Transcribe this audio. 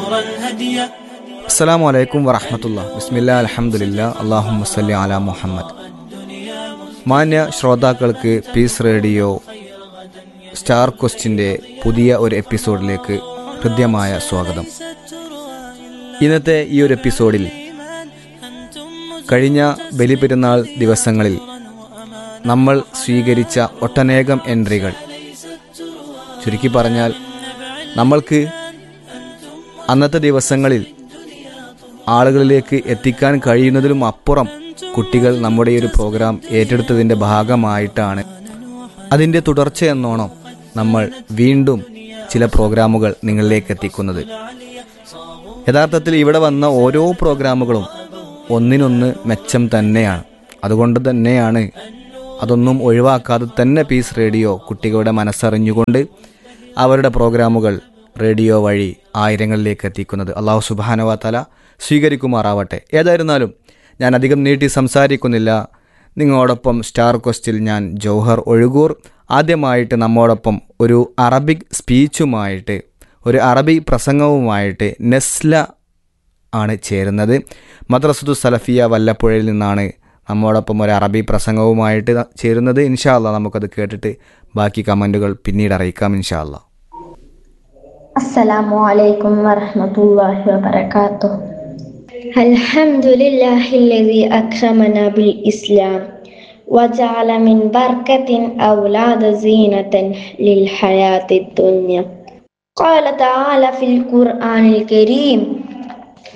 نورا هديا അസ്സലാമു അലൈക്കും വറഹമത്തുള്ള ബിസ്മില്ല അലഹമുല്ല അള്ളാഹു സല്ലി അല മുഹമ്മദ് മാന്യ ശ്രോതാക്കൾക്ക് പീസ് റേഡിയോ സ്റ്റാർ ക്വസ്റ്റിൻ്റെ പുതിയ ഒരു എപ്പിസോഡിലേക്ക് ഹൃദ്യമായ സ്വാഗതം ഇന്നത്തെ ഈ ഒരു എപ്പിസോഡിൽ കഴിഞ്ഞ ബലിപെരുന്നാൾ ദിവസങ്ങളിൽ നമ്മൾ സ്വീകരിച്ച ഒട്ടനേകം എൻട്രികൾ ചുരുക്കി പറഞ്ഞാൽ നമ്മൾക്ക് അന്നത്തെ ദിവസങ്ങളിൽ ആളുകളിലേക്ക് എത്തിക്കാൻ കഴിയുന്നതിലും അപ്പുറം കുട്ടികൾ നമ്മുടെ ഈ ഒരു പ്രോഗ്രാം ഏറ്റെടുത്തതിൻ്റെ ഭാഗമായിട്ടാണ് അതിൻ്റെ തുടർച്ചയെന്നോണം നമ്മൾ വീണ്ടും ചില പ്രോഗ്രാമുകൾ നിങ്ങളിലേക്ക് എത്തിക്കുന്നത് യഥാർത്ഥത്തിൽ ഇവിടെ വന്ന ഓരോ പ്രോഗ്രാമുകളും ഒന്നിനൊന്ന് മെച്ചം തന്നെയാണ് അതുകൊണ്ട് തന്നെയാണ് അതൊന്നും ഒഴിവാക്കാതെ തന്നെ പീസ് റേഡിയോ കുട്ടികളുടെ മനസ്സറിഞ്ഞുകൊണ്ട് അവരുടെ പ്രോഗ്രാമുകൾ റേഡിയോ വഴി ആയിരങ്ങളിലേക്ക് എത്തിക്കുന്നത് അള്ളാഹു സുബാനവ തല സ്വീകരിക്കുമാറാവട്ടെ ഏതായിരുന്നാലും ഞാൻ അധികം നീട്ടി സംസാരിക്കുന്നില്ല നിങ്ങളോടൊപ്പം സ്റ്റാർ ക്വസ്റ്റിൽ ഞാൻ ജൗഹർ ഒഴുകൂർ ആദ്യമായിട്ട് നമ്മോടൊപ്പം ഒരു അറബിക് സ്പീച്ചുമായിട്ട് ഒരു അറബി പ്രസംഗവുമായിട്ട് നെസ്ല ആണ് ചേരുന്നത് മദ്രസത്തു സലഫിയ വല്ലപ്പുഴയിൽ നിന്നാണ് നമ്മോടൊപ്പം ഒരു അറബി പ്രസംഗവുമായിട്ട് ചേരുന്നത് ഇൻഷാല്ല നമുക്കത് കേട്ടിട്ട് ബാക്കി കമൻറ്റുകൾ പിന്നീട് അറിയിക്കാം ഇൻഷാല്ല السلام عليكم ورحمة الله وبركاته الحمد لله الذي أكرمنا بالإسلام وجعل من بركة أولاد زينة للحياة الدنيا قال تعالى في القرآن الكريم